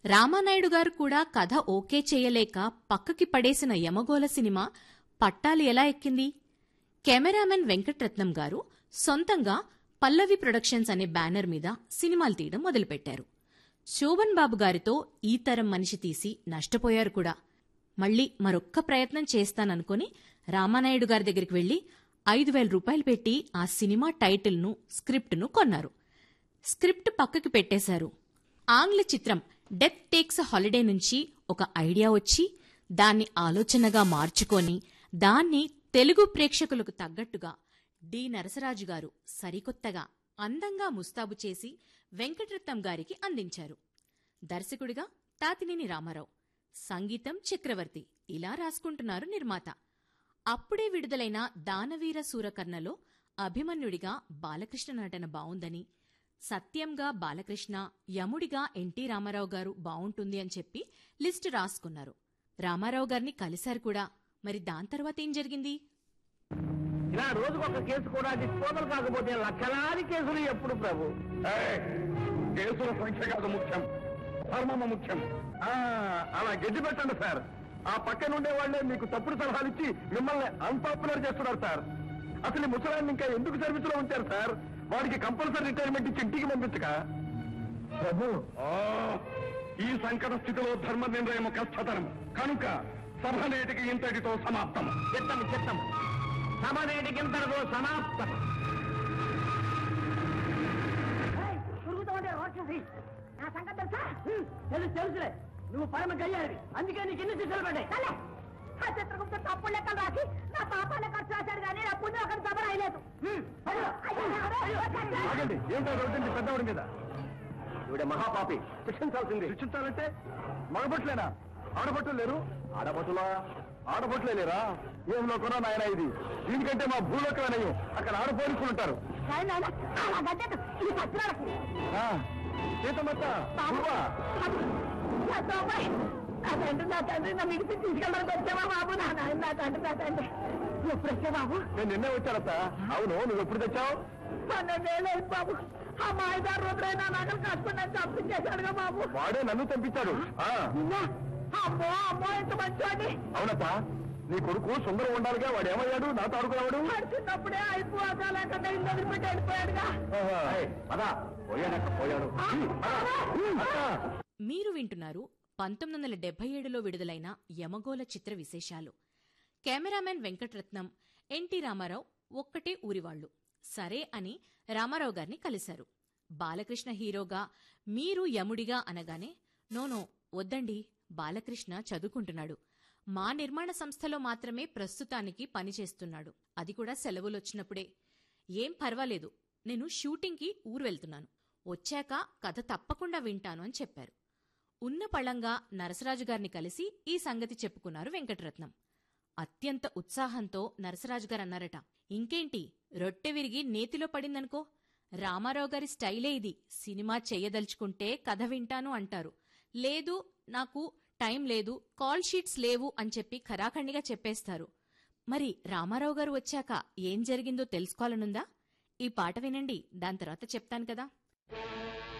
రామానాయుడు గారు కూడా కథ ఓకే చేయలేక పక్కకి పడేసిన యమగోళ సినిమా పట్టాలు ఎలా ఎక్కింది కెమెరామెన్ వెంకట్రత్నం గారు సొంతంగా పల్లవి ప్రొడక్షన్స్ అనే బ్యానర్ మీద సినిమాలు తీయడం మొదలుపెట్టారు శోభన్ బాబు గారితో ఈ తరం మనిషి తీసి నష్టపోయారు కూడా మళ్ళీ మరొక్క ప్రయత్నం చేస్తాననుకుని రామానాయుడు గారి దగ్గరికి వెళ్లి ఐదు వేల రూపాయలు పెట్టి ఆ సినిమా టైటిల్ను స్క్రిప్ట్ను కొన్నారు స్క్రిప్ట్ పక్కకి పెట్టేశారు ఆంగ్ల చిత్రం డెత్ టేక్స్ హాలిడే నుంచి ఒక ఐడియా వచ్చి దాన్ని ఆలోచనగా మార్చుకొని దాన్ని తెలుగు ప్రేక్షకులకు తగ్గట్టుగా డి నరసరాజు గారు సరికొత్తగా అందంగా ముస్తాబు చేసి వెంకటరత్నం గారికి అందించారు దర్శకుడిగా తాతినేని రామారావు సంగీతం చక్రవర్తి ఇలా రాసుకుంటున్నారు నిర్మాత అప్పుడే విడుదలైన దానవీర సూరకర్ణలో అభిమన్యుడిగా బాలకృష్ణ నటన బావుందని సత్యంగా బాలకృష్ణ యముడిగా ఎన్టీ రామారావు గారు బావుంటుంది అని చెప్పి లిస్టు రాసుకున్నారు రామారావు గారిని కలిశారు కూడా మరి దాని తర్వాత ఏం జరిగింది ఇలా రోజుకు ఒక కేసు కూడా డిస్పోజల్ కాకపోతే లక్షలాది కేసులు ఎప్పుడు ప్రభు ఏయ్, కేసుల సంఖ్య కాదు ముఖ్యం ధర్మము ముఖ్యం ఆ, అలా గడ్డి పెట్టండి సార్ ఆ పక్కన ఉండే వాళ్ళే మీకు తప్పుడు సలహాలు ఇచ్చి మిమ్మల్ని అన్పాపులర్ చేస్తున్నారు సార్ అసలు ఈ ముసలాన్ని ఇంకా ఎందుకు సర్వీస్ లో ఉంచారు సార్ వాడికి కంపల్సరీ రిటైర్మెంట్ ఇచ్చి ఇంటికి పంపించక ప్రభు ఓ, ఈ సంకట స్థితిలో ధర్మ నిర్ణయం కష్టతరం కనుక సభ నేటికి ఇంతటితో సమాప్తం చిత్తం చిత్తం సమనేటికి ఇంతటితో సమాప్తం నా సంగతి తెలుసా తెలుసు తెలుసులే నువ్వు పరమ గయ్యాడివి అందుకే నీకు ఎన్ని శిక్షలు పడ్డాయి సరే ఆ చిత్రగుప్త తప్పుడు లెక్కలు రాసి నా పాపాన్ని ఖర్చు రాశాడు కానీ నా పుణ్యం ఒకటి దెబ్బ రాయలేదు ఆగండి ఏంటో రోడ్డు పెద్దవాడి మీద ఇవిడ మహాపాపి శిక్షించాల్సింది శిక్షించాలంటే మగబొట్లేనా ఆడబొట్లు లేరు ఆడబొట్టులా ఆడబొట్లే లేరా ఏం లోకరా నాయన ఇది దీనికంటే మా భూలోకమే నయం అక్కడ ఆడపోలీసులు ఉంటారు అలా గడ్డదు ఈ సత్రాలకు ఆ, సీతమ్మత్త పూర్వా నా తోపై నా తండ్రి నా తండ్రి నా మిగిసి తీసుకెళ్ళడానికి వచ్చావా బాబు నా నాయన నా తండ్రి నా తండ్రి ఎప్పుడు వచ్చా బాబు నేను నిన్నే వచ్చానత్త అవును నువ్వు ఎప్పుడు తెచ్చావు పన్నెండేళ్ళు అయింది బాబు ఆ మాయదారు రుద్రైనా నగలు కట్టుకుని చంపించేశాడుగా బాబు వాడే నన్ను చంపించాడు ఆ, నిన్నా? అమ్మో అమ్మో ఎంత మంచోడి అవునత్త నీ కొడుకు సుందరం ఉండాలిగా వాడు ఏమయ్యాడు నాతో ఆడుకున్నాడు చిన్నప్పుడే అయిపోగా లేకుండా ఇల్లు వదిలిపెట్టి వెళ్ళిపోయాడుగా పదా పోయాడక్క పోయాడు అత్త మీరు వింటున్నారు పంతొమ్మిది వందల డెబ్బై ఏడులో విడుదలైన యమగోళ చిత్ర విశేషాలు కెమెరామెన్ వెంకటరత్నం ఎన్టీ రామారావు ఒక్కటే ఊరివాళ్లు సరే అని రామారావు గారిని కలిశారు బాలకృష్ణ హీరోగా మీరు యముడిగా అనగానే నోనో వద్దండి బాలకృష్ణ చదువుకుంటున్నాడు మా నిర్మాణ సంస్థలో మాత్రమే ప్రస్తుతానికి పనిచేస్తున్నాడు అది కూడా సెలవులొచ్చినప్పుడే ఏం పర్వాలేదు నేను షూటింగ్కి ఊరు వెళ్తున్నాను వచ్చాక కథ తప్పకుండా వింటాను అని చెప్పారు ఉన్న పళంగా నరసరాజు గారిని కలిసి ఈ సంగతి చెప్పుకున్నారు వెంకటరత్నం అత్యంత ఉత్సాహంతో నరసరాజు గారు అన్నారట ఇంకేంటి రొట్టె విరిగి నేతిలో పడిందనుకో రామారావు గారి స్టైలే ఇది సినిమా చెయ్యదలుచుకుంటే కథ వింటాను అంటారు లేదు నాకు టైం లేదు కాల్ షీట్స్ లేవు అని చెప్పి ఖరాఖండిగా చెప్పేస్తారు మరి రామారావు గారు వచ్చాక ఏం జరిగిందో తెలుసుకోవాలనుందా ఈ పాట వినండి దాని తర్వాత చెప్తాను కదా